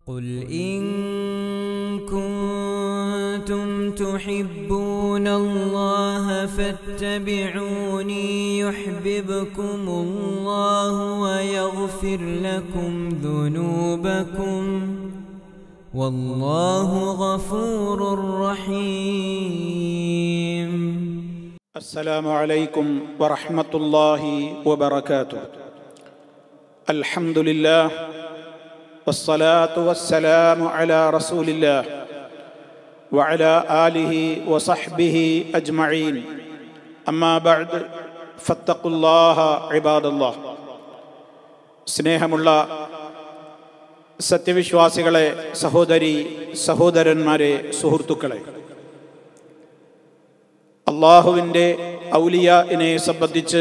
قل إن كنتم تحبون الله فاتبعوني يحببكم الله ويغفر لكم ذنوبكم والله غفور رحيم السلام عليكم ورحمة الله وبركاته الحمد لله والصلاة والسلام على رسول الله وعلى آله وصحبه أجمعين أما بعد فاتقوا الله عباد الله സ്നേഹമുള്ള സത്യവിശ്വാസികളെ സഹോദരി സഹോദരന്മാരെ സുഹൃത്തുക്കളെ അള്ളാഹുവിൻ്റെ ഔലിയാനെ സംബന്ധിച്ച്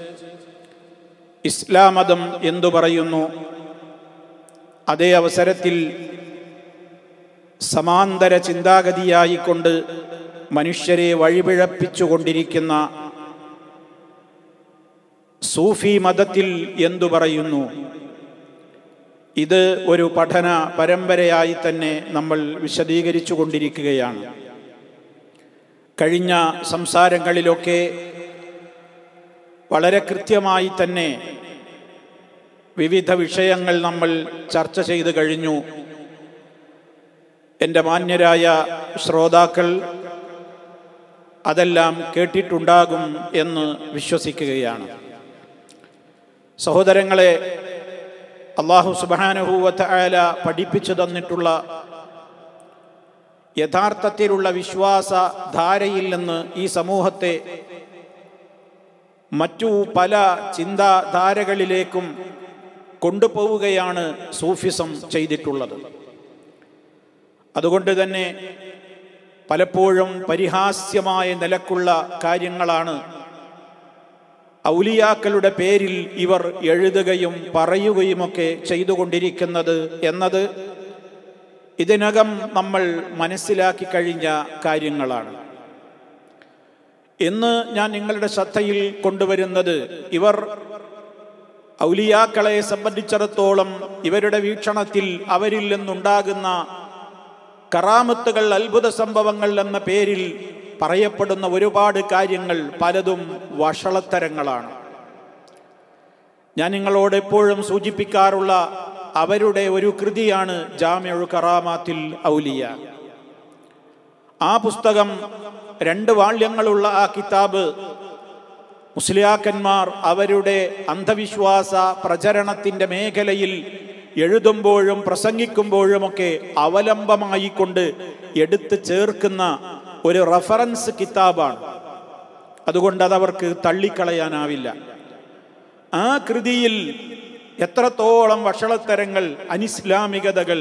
ഇസ്ലാം മതം എന്തു പറയുന്നു അതേ അവസരത്തിൽ സമാന്തര ചിന്താഗതിയായിക്കൊണ്ട് മനുഷ്യരെ വഴിപിഴപ്പിച്ചുകൊണ്ടിരിക്കുന്ന സൂഫി മതത്തിൽ എന്തു പറയുന്നു ഇത് ഒരു പഠന പരമ്പരയായി തന്നെ നമ്മൾ വിശദീകരിച്ചു കൊണ്ടിരിക്കുകയാണ് കഴിഞ്ഞ സംസാരങ്ങളിലൊക്കെ വളരെ കൃത്യമായി തന്നെ വിവിധ വിഷയങ്ങൾ നമ്മൾ ചർച്ച ചെയ്തു കഴിഞ്ഞു എൻ്റെ മാന്യരായ ശ്രോതാക്കൾ അതെല്ലാം കേട്ടിട്ടുണ്ടാകും എന്ന് വിശ്വസിക്കുകയാണ് സഹോദരങ്ങളെ അള്ളാഹു സുബാനുഭൂവത്ത ആല പഠിപ്പിച്ചു തന്നിട്ടുള്ള യഥാർത്ഥത്തിലുള്ള വിശ്വാസ ധാരയിൽ നിന്ന് ഈ സമൂഹത്തെ മറ്റു പല ചിന്താധാരകളിലേക്കും കൊണ്ടുപോവുകയാണ് സൂഫിസം ചെയ്തിട്ടുള്ളത് അതുകൊണ്ട് തന്നെ പലപ്പോഴും പരിഹാസ്യമായ നിലക്കുള്ള കാര്യങ്ങളാണ് ഔലിയാക്കളുടെ പേരിൽ ഇവർ എഴുതുകയും പറയുകയുമൊക്കെ ചെയ്തുകൊണ്ടിരിക്കുന്നത് എന്നത് ഇതിനകം നമ്മൾ മനസ്സിലാക്കി കഴിഞ്ഞ കാര്യങ്ങളാണ് ഇന്ന് ഞാൻ നിങ്ങളുടെ ശ്രദ്ധയിൽ കൊണ്ടുവരുന്നത് ഇവർ ഔലിയാക്കളെ സംബന്ധിച്ചിടത്തോളം ഇവരുടെ വീക്ഷണത്തിൽ അവരിൽ നിന്നുണ്ടാകുന്ന കറാമത്തുകൾ അത്ഭുത സംഭവങ്ങൾ എന്ന പേരിൽ പറയപ്പെടുന്ന ഒരുപാട് കാര്യങ്ങൾ പലതും വഷളത്തരങ്ങളാണ് ഞാൻ നിങ്ങളോട് എപ്പോഴും സൂചിപ്പിക്കാറുള്ള അവരുടെ ഒരു കൃതിയാണ് ജാമ്യു കറാമാത്തിൽ ഔലിയ ആ പുസ്തകം രണ്ട് വാള്യങ്ങളുള്ള ആ കിതാബ് മുസ്ലിയാക്കന്മാർ അവരുടെ അന്ധവിശ്വാസ പ്രചരണത്തിന്റെ മേഖലയിൽ എഴുതുമ്പോഴും പ്രസംഗിക്കുമ്പോഴുമൊക്കെ അവലംബമായിക്കൊണ്ട് എടുത്ത് ചേർക്കുന്ന ഒരു റഫറൻസ് കിതാബാണ് അതുകൊണ്ട് അതവർക്ക് തള്ളിക്കളയാനാവില്ല ആ കൃതിയിൽ എത്രത്തോളം വഷളത്തരങ്ങൾ അനിസ്ലാമികതകൾ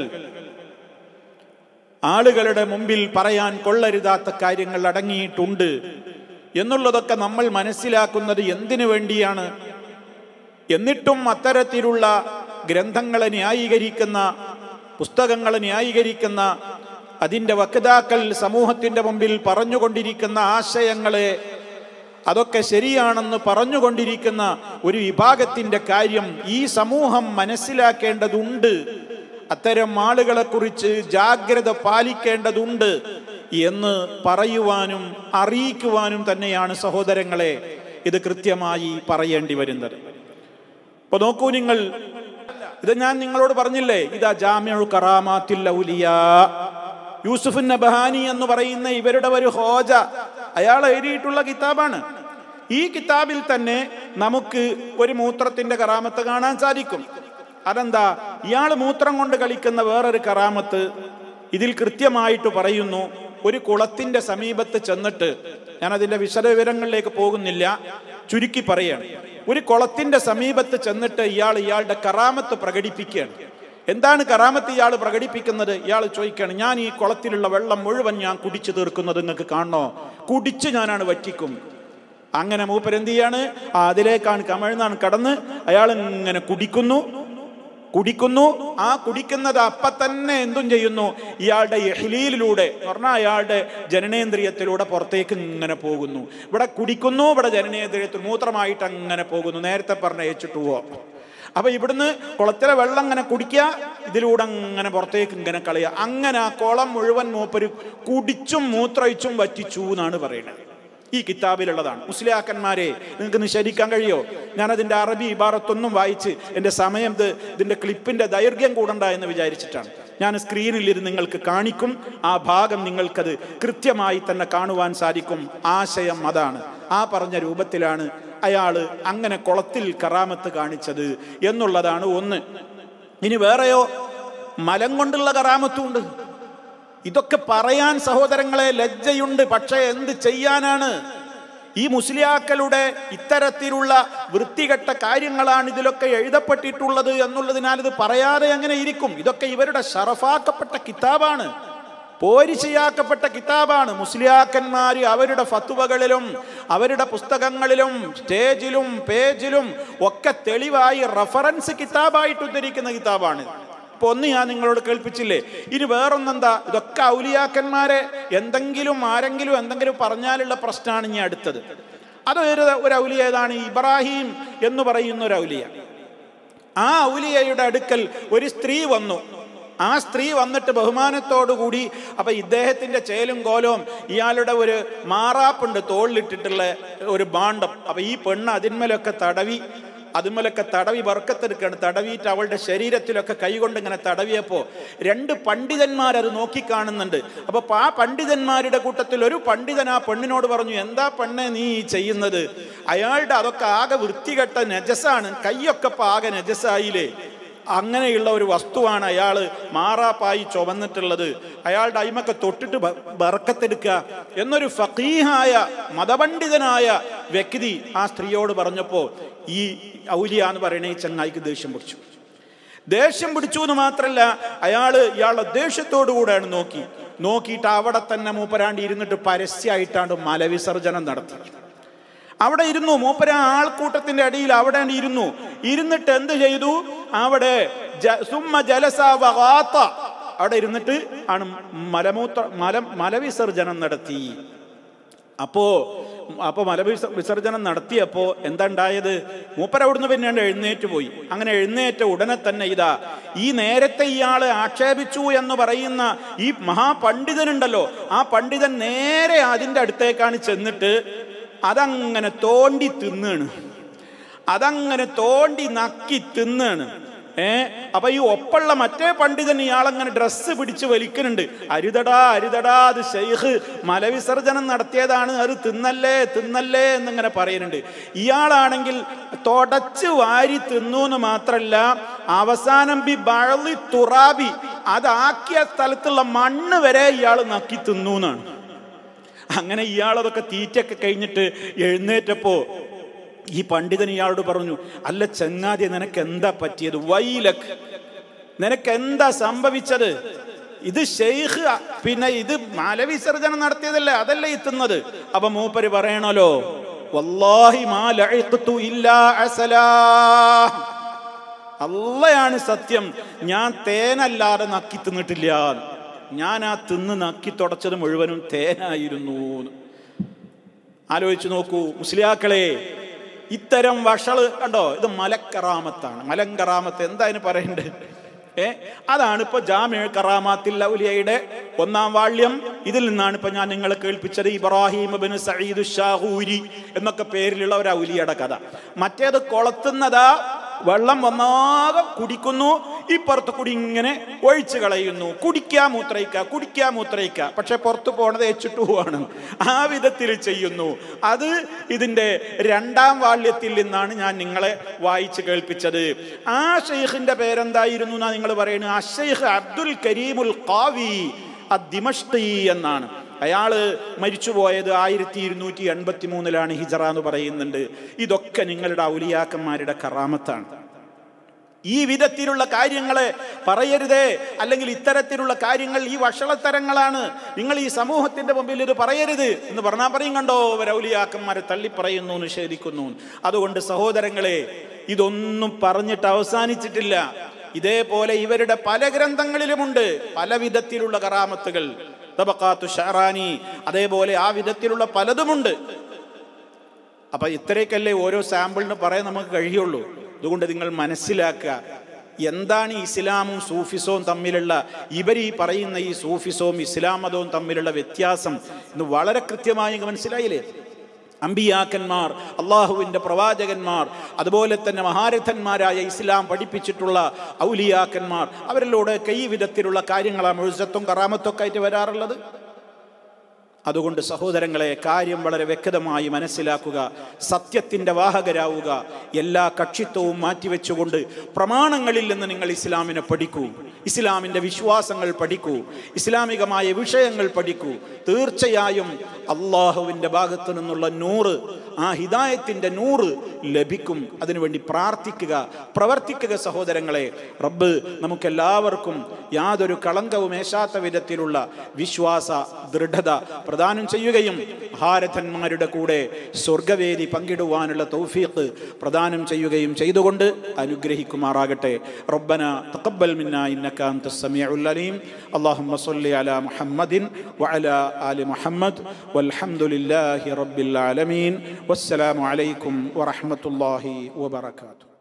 ആളുകളുടെ മുമ്പിൽ പറയാൻ കൊള്ളരുതാത്ത കാര്യങ്ങൾ അടങ്ങിയിട്ടുണ്ട് എന്നുള്ളതൊക്കെ നമ്മൾ മനസ്സിലാക്കുന്നത് എന്തിനു വേണ്ടിയാണ് എന്നിട്ടും അത്തരത്തിലുള്ള ഗ്രന്ഥങ്ങളെ ന്യായീകരിക്കുന്ന പുസ്തകങ്ങളെ ന്യായീകരിക്കുന്ന അതിൻ്റെ വക്താക്കൾ സമൂഹത്തിൻ്റെ മുമ്പിൽ പറഞ്ഞുകൊണ്ടിരിക്കുന്ന ആശയങ്ങളെ അതൊക്കെ ശരിയാണെന്ന് പറഞ്ഞുകൊണ്ടിരിക്കുന്ന ഒരു വിഭാഗത്തിൻ്റെ കാര്യം ഈ സമൂഹം മനസ്സിലാക്കേണ്ടതുണ്ട് അത്തരം ആളുകളെ കുറിച്ച് ജാഗ്രത പാലിക്കേണ്ടതുണ്ട് എന്ന് പറയുവാനും അറിയിക്കുവാനും തന്നെയാണ് സഹോദരങ്ങളെ ഇത് കൃത്യമായി പറയേണ്ടി വരുന്നത് അപ്പൊ നോക്കൂ നിങ്ങൾ ഇത് ഞാൻ നിങ്ങളോട് പറഞ്ഞില്ലേ ഇതാ ജാമ്യു കറാമാത്തിൽ ഔലിയ യൂസുഫ് നബഹാനി എന്ന് പറയുന്ന ഇവരുടെ ഒരു ഹോജ അയാൾ എഴുതിയിട്ടുള്ള കിതാബാണ് ഈ കിതാബിൽ തന്നെ നമുക്ക് ഒരു മൂത്രത്തിന്റെ കറാമത്ത് കാണാൻ സാധിക്കും അതെന്താ ഇയാൾ മൂത്രം കൊണ്ട് കളിക്കുന്ന വേറൊരു കറാമത്ത് ഇതിൽ കൃത്യമായിട്ട് പറയുന്നു ഒരു കുളത്തിന്റെ സമീപത്ത് ചെന്നിട്ട് ഞാൻ അതിന്റെ വിശദവിവരങ്ങളിലേക്ക് പോകുന്നില്ല ചുരുക്കി പറയാണ് ഒരു കുളത്തിന്റെ സമീപത്ത് ചെന്നിട്ട് ഇയാൾ ഇയാളുടെ കറാമത്ത് പ്രകടിപ്പിക്കുകയാണ് എന്താണ് കറാമത്ത് ഇയാൾ പ്രകടിപ്പിക്കുന്നത് ഇയാൾ ചോദിക്കുകയാണ് ഞാൻ ഈ കുളത്തിലുള്ള വെള്ളം മുഴുവൻ ഞാൻ കുടിച്ചു തീർക്കുന്നത് നിങ്ങൾക്ക് കാണണോ കുടിച്ച് ഞാനാണ് വറ്റിക്കും അങ്ങനെ മൂപ്പരെന്ത് ചെയ്യാണ് ആ അതിലേക്കാണ് കമഴ്ന്നാണ് കടന്ന് അയാൾ ഇങ്ങനെ കുടിക്കുന്നു കുടിക്കുന്നു ആ കുടിക്കുന്നത് അപ്പൊ തന്നെ എന്തും ചെയ്യുന്നു ഇയാളുടെ എഹ്ലീലിലൂടെ പറഞ്ഞാൽ അയാളുടെ ജനനേന്ദ്രിയത്തിലൂടെ പുറത്തേക്ക് ഇങ്ങനെ പോകുന്നു ഇവിടെ കുടിക്കുന്നു ഇവിടെ ജനനേന്ദ്രിയത്തിൽ മൂത്രമായിട്ട് അങ്ങനെ പോകുന്നു നേരത്തെ പറഞ്ഞ ഏച്ചിട്ട് പോവാം അപ്പൊ ഇവിടുന്ന് കുളത്തിലെ വെള്ളം ഇങ്ങനെ കുടിക്കുക ഇതിലൂടെ അങ്ങനെ പുറത്തേക്ക് ഇങ്ങനെ കളയുക അങ്ങനെ ആ കുളം മുഴുവൻ മൂപ്പര് കുടിച്ചും മൂത്രയിച്ചും വറ്റിച്ചു എന്നാണ് പറയുന്നത് ഈ കിതാബിലുള്ളതാണ് മുസ്ലിയാക്കന്മാരെ നിങ്ങൾക്ക് നിഷേധിക്കാൻ കഴിയോ ഞാനതിൻ്റെ അറബി ഇബാറത്തൊന്നും വായിച്ച് എൻ്റെ സമയം ഇത് ഇതിൻ്റെ ക്ലിപ്പിൻ്റെ ദൈർഘ്യം കൂടണ്ട എന്ന് വിചാരിച്ചിട്ടാണ് ഞാൻ സ്ക്രീനിൽ ഇരുന്ന് നിങ്ങൾക്ക് കാണിക്കും ആ ഭാഗം നിങ്ങൾക്കത് കൃത്യമായി തന്നെ കാണുവാൻ സാധിക്കും ആശയം അതാണ് ആ പറഞ്ഞ രൂപത്തിലാണ് അയാൾ അങ്ങനെ കുളത്തിൽ കറാമത്ത് കാണിച്ചത് എന്നുള്ളതാണ് ഒന്ന് ഇനി വേറെയോ മലം കൊണ്ടുള്ള കറാമത്തുണ്ട് ഇതൊക്കെ പറയാൻ സഹോദരങ്ങളെ ലജ്ജയുണ്ട് പക്ഷേ എന്ത് ചെയ്യാനാണ് ഈ മുസ്ലിയാക്കളുടെ ഇത്തരത്തിലുള്ള വൃത്തികെട്ട കാര്യങ്ങളാണ് ഇതിലൊക്കെ എഴുതപ്പെട്ടിട്ടുള്ളത് എന്നുള്ളതിനാൽ ഇത് പറയാതെ എങ്ങനെ ഇരിക്കും ഇതൊക്കെ ഇവരുടെ ഷറഫാക്കപ്പെട്ട കിതാബാണ് പോരിശയാക്കപ്പെട്ട കിതാബാണ് മുസ്ലിയാക്കന്മാർ അവരുടെ ഫത്തുവകളിലും അവരുടെ പുസ്തകങ്ങളിലും സ്റ്റേജിലും പേജിലും ഒക്കെ തെളിവായി റഫറൻസ് കിതാബായിട്ട് ഉദ്ധരിക്കുന്ന കിതാബാണ് ഇപ്പൊ ഒന്ന് ഞാൻ നിങ്ങളോട് കേൾപ്പിച്ചില്ലേ ഇനി വേറൊന്നെന്താ ഇതൊക്കെ ഔലിയാക്കന്മാരെ എന്തെങ്കിലും ആരെങ്കിലും എന്തെങ്കിലും പറഞ്ഞാലുള്ള പ്രശ്നമാണ് ഇനി അടുത്തത് അത് ഒരു ഒരു ഔലിയ ഏതാണ് ഇബ്രാഹിം എന്ന് പറയുന്ന ഒരു ഔലിയ ആ ഔലിയയുടെ അടുക്കൽ ഒരു സ്ത്രീ വന്നു ആ സ്ത്രീ വന്നിട്ട് ബഹുമാനത്തോടുകൂടി അപ്പൊ ഇദ്ദേഹത്തിന്റെ ചേലും കോലവും ഇയാളുടെ ഒരു മാറാപ്പുണ്ട് തോളിലിട്ടിട്ടുള്ള ഒരു ബാണ്ടം അപ്പൊ ഈ പെണ്ണ് അതിന്മേലൊക്കെ തടവി അതുമലൊക്കെ തടവി വർക്കത്തെടുക്കുകയാണ് തടവിയിട്ട് അവളുടെ ശരീരത്തിലൊക്കെ കൈകൊണ്ട് ഇങ്ങനെ തടവിയപ്പോൾ രണ്ട് പണ്ഡിതന്മാർ അത് നോക്കിക്കാണുന്നുണ്ട് അപ്പോൾ ആ പണ്ഡിതന്മാരുടെ കൂട്ടത്തിൽ ഒരു പണ്ഡിതൻ ആ പെണ്ണിനോട് പറഞ്ഞു എന്താ പെണ്ണെ നീ ഈ ചെയ്യുന്നത് അയാളുടെ അതൊക്കെ ആകെ വൃത്തികെട്ട നജസാണ് കൈയൊക്കെ ഇപ്പം ആകെ നജസായില്ലേ അങ്ങനെയുള്ള ഒരു വസ്തുവാണ് അയാൾ മാറാപ്പായി ചുവന്നിട്ടുള്ളത് അയാളുടെ അയിമൊക്കെ തൊട്ടിട്ട് ബ- ബറക്കത്തെടുക്കുക എന്നൊരു ഫക്കീഹായ മതപണ്ഡിതനായ വ്യക്തി ആ സ്ത്രീയോട് പറഞ്ഞപ്പോൾ ഈ ഔലിയ എന്ന് പറയുന്ന ഈ ചങ്ങായിക്ക് ദേഷ്യം പിടിച്ചു ദേഷ്യം പിടിച്ചു എന്ന് മാത്രല്ല അയാള് ഇയാളുടെ ദേഷ്യത്തോടു കൂടെയാണ് നോക്കി നോക്കിയിട്ട് അവിടെ തന്നെ മൂപ്പരാണ്ട് ഇരുന്നിട്ട് പരസ്യമായിട്ടാണ്ട് മലവിസർജനം നടത്തി അവിടെ ഇരുന്നു മൂപ്പര ആൾക്കൂട്ടത്തിന്റെ അടിയിൽ അവിടെ ഇരുന്നു ഇരുന്നിട്ട് എന്ത് ചെയ്തു അവിടെ ജ- സുമ്മ ജലസ വഗാത്ത അവിടെ ഇരുന്നിട്ട് ആണ് മലമൂത്ര മല മലവിസർജനം നടത്തി അപ്പോ അപ്പൊ മലവിസ വിസർജനം നടത്തിയപ്പോ എന്താ ഉണ്ടായത് മൂപ്പര അവിടുന്ന് പിന്നെയാണ് എഴുന്നേറ്റ് പോയി അങ്ങനെ എഴുന്നേറ്റ ഉടനെ തന്നെ ഇതാ ഈ നേരത്തെ ഇയാളെ ആക്ഷേപിച്ചു എന്ന് പറയുന്ന ഈ മഹാപണ്ഡിതനുണ്ടല്ലോ ആ പണ്ഡിതൻ നേരെ അതിന്റെ അടുത്തേക്കാണ് ചെന്നിട്ട് അതങ്ങനെ തോണ്ടി തിന്നാണ് അതങ്ങനെ തോണ്ടി നക്കി തിന്നാണ് ഏ അപ്പൊ ഈ ഒപ്പുള്ള മറ്റേ പണ്ഡിതൻ ഇയാളങ്ങനെ ഡ്രസ്സ് പിടിച്ച് വലിക്കുന്നുണ്ട് അരുതടാ അരുതടാ അത് ഷെയ്ഖ് മലവിസർജനം നടത്തിയതാണ് അത് തിന്നല്ലേ തിന്നല്ലേ എന്നിങ്ങനെ പറയുന്നുണ്ട് ഇയാളാണെങ്കിൽ തുടച്ച് വാരി തിന്നു എന്ന് മാത്രല്ല അവസാനം ബി ബഴലി തുറാബി അതാക്കിയ സ്ഥലത്തുള്ള മണ്ണ് വരെ ഇയാൾ നക്കി തിന്നു എന്നാണ് അങ്ങനെ ഇയാളതൊക്കെ തീറ്റയൊക്കെ കഴിഞ്ഞിട്ട് എഴുന്നേറ്റപ്പോ ഈ പണ്ഡിതൻ ഇയാളോട് പറഞ്ഞു അല്ല ചങ്ങാതി നിനക്ക് എന്താ പറ്റിയത് വൈലക് നിനക്ക് എന്താ സംഭവിച്ചത് ഇത് ഷെയ്ഖ് പിന്നെ ഇത് മലവിസർജനം നടത്തിയതല്ലേ അതല്ലേ എത്തുന്നത് അപ്പൊ മൂപ്പര് പറയണല്ലോ വല്ലാഹി മാ ലഅഖ്തു ഇല്ലാ അസലാ അള്ളയാണ് സത്യം ഞാൻ തേനല്ലാതെ നക്കി തിന്നിട്ടില്ല ഞാൻ ആ തിന്ന് നക്കി തുടച്ചത് മുഴുവനും തേനായിരുന്നു ആലോചിച്ചു നോക്കൂ മുസ്ലിയാക്കളെ ഇത്തരം വഷള് കണ്ടോ ഇത് മലക്കറാമത്താണ് മലങ്കറാമത്ത് എന്താ അതിന് പറയണ്ടത് ഏ അതാണ് ഇപ്പൊ ജാമ്യ കറാമാത്തിൽ ഔലിയയുടെ ഒന്നാം വാള്യം ഇതിൽ നിന്നാണ് ഇപ്പൊ ഞാൻ നിങ്ങളെ കേൾപ്പിച്ചത് ഇബ്രാഹിം ബിൻ സഈദ് ഷാഹൂരി എന്നൊക്കെ പേരിലുള്ള ഒരു ഔലിയുടെ കഥ മറ്റേത് കൊളത്തുന്നതാ വെള്ളം വന്നാകെ കുടിക്കുന്നു ഇപ്പുറത്ത് കൂടി ഇങ്ങനെ ഒഴിച്ചു കളയുന്നു കുടിക്കാ മൂത്രയിക്ക കുടിക്കാ മൂത്രയിക്ക പക്ഷെ പുറത്ത് പോണത് ഏച്ചിട്ട് പോവാണ് ആ വിധത്തിൽ ചെയ്യുന്നു അത് ഇതിന്റെ രണ്ടാം വാള്യത്തിൽ നിന്നാണ് ഞാൻ നിങ്ങളെ വായിച്ച് കേൾപ്പിച്ചത് ആ ഷെയ്ഖിന്റെ പേരെന്തായിരുന്നു എന്നാ നിങ്ങൾ പറയുന്നത് ആ ഷെയ്ഖ് അബ്ദുൽ കരീമുൽ ഖാവി ദിമഷ്കി എന്നാണ് അയാള് മരിച്ചുപോയത് ആയിരത്തി ഇരുന്നൂറ്റി എൺപത്തി മൂന്നിലാണ് ഹിജറ എന്ന് പറയുന്നുണ്ട് ഇതൊക്കെ നിങ്ങളുടെ ഔലിയാക്കന്മാരുടെ കറാമത്താണ് ഈ വിധത്തിലുള്ള കാര്യങ്ങളെ പറയരുതേ അല്ലെങ്കിൽ ഇത്തരത്തിലുള്ള കാര്യങ്ങൾ ഈ വഷളത്തരങ്ങളാണ് നിങ്ങൾ ഈ സമൂഹത്തിന്റെ മുമ്പിൽ ഇത് പറയരുത് എന്ന് പറഞ്ഞാൽ പറയും കണ്ടോ രൗലിയാക്കന്മാരെ തള്ളി പറയുന്നു നിഷേധിക്കുന്നു അതുകൊണ്ട് സഹോദരങ്ങളെ ഇതൊന്നും പറഞ്ഞിട്ട് അവസാനിച്ചിട്ടില്ല ഇതേപോലെ ഇവരുടെ പല ഗ്രന്ഥങ്ങളിലുമുണ്ട് പല വിധത്തിലുള്ള കറാമത്തുകൾ തബക്കാത്തു ഷാറാനി അതേപോലെ ആ വിധത്തിലുള്ള പലതുമുണ്ട് അപ്പൊ ഇത്രയൊക്കെയല്ലേ ഓരോ സാമ്പിളിന് പറയാൻ നമുക്ക് കഴിയുള്ളൂ അതുകൊണ്ട് നിങ്ങൾ മനസ്സിലാക്കുക എന്താണ് ഈ ഇസ്ലാമും സൂഫിസവും തമ്മിലുള്ള ഇവർ ഈ പറയുന്ന ഈ സൂഫിസവും ഇസ്ലാം മതവും തമ്മിലുള്ള വ്യത്യാസം എന്ന് വളരെ കൃത്യമായി ഇങ്ങ് മനസ്സിലായില്ലേ അമ്പിയാക്കന്മാർ അള്ളാഹുവിൻ്റെ പ്രവാചകന്മാർ അതുപോലെ തന്നെ മഹാരഥന്മാരായ ഇസ്ലാം പഠിപ്പിച്ചിട്ടുള്ള ഔലിയാക്കന്മാർ അവരിലൂടെ കൈ വിധത്തിലുള്ള കാര്യങ്ങളാണ് മുഴുസത്തും കറാമത്തൊക്കെ ആയിട്ട് വരാറുള്ളത് അതുകൊണ്ട് സഹോദരങ്ങളെ കാര്യം വളരെ വ്യക്തമായി മനസ്സിലാക്കുക സത്യത്തിൻ്റെ വാഹകരാവുക എല്ലാ കക്ഷിത്വവും മാറ്റിവെച്ചുകൊണ്ട് പ്രമാണങ്ങളിൽ നിന്ന് നിങ്ങൾ ഇസ്ലാമിനെ പഠിക്കൂ ഇസ്ലാമിൻ്റെ വിശ്വാസങ്ങൾ പഠിക്കൂ ഇസ്ലാമികമായ വിഷയങ്ങൾ പഠിക്കൂ തീർച്ചയായും അള്ളാഹുവിൻ്റെ ഭാഗത്തു നിന്നുള്ള നൂറ് ആ ഹിദായത്തിൻ്റെ നൂറ് ലഭിക്കും അതിനുവേണ്ടി പ്രാർത്ഥിക്കുക പ്രവർത്തിക്കുക സഹോദരങ്ങളെ റബ്ബ് നമുക്കെല്ലാവർക്കും യാതൊരു കളങ്കവും ഏശാത്ത വിധത്തിലുള്ള വിശ്വാസ ദൃഢത പ്രദാനം ചെയ്യുകയും ഭാരതന്മാരുടെ കൂടെ സ്വർഗവേദി പങ്കിടുവാനുള്ള തൗഫീഖ് പ്രദാനം ചെയ്യുകയും ചെയ്തുകൊണ്ട് അനുഗ്രഹിക്കുമാറാകട്ടെ റബ്ബന തഖബ്ബൽ മിന്ന ഇന്നക അൻത സമീഉൽ അലീം اللهم صل على محمد وعلى آل محمد والحمد لله رب العالمين والسلام عليكم ورحمة الله وبركاته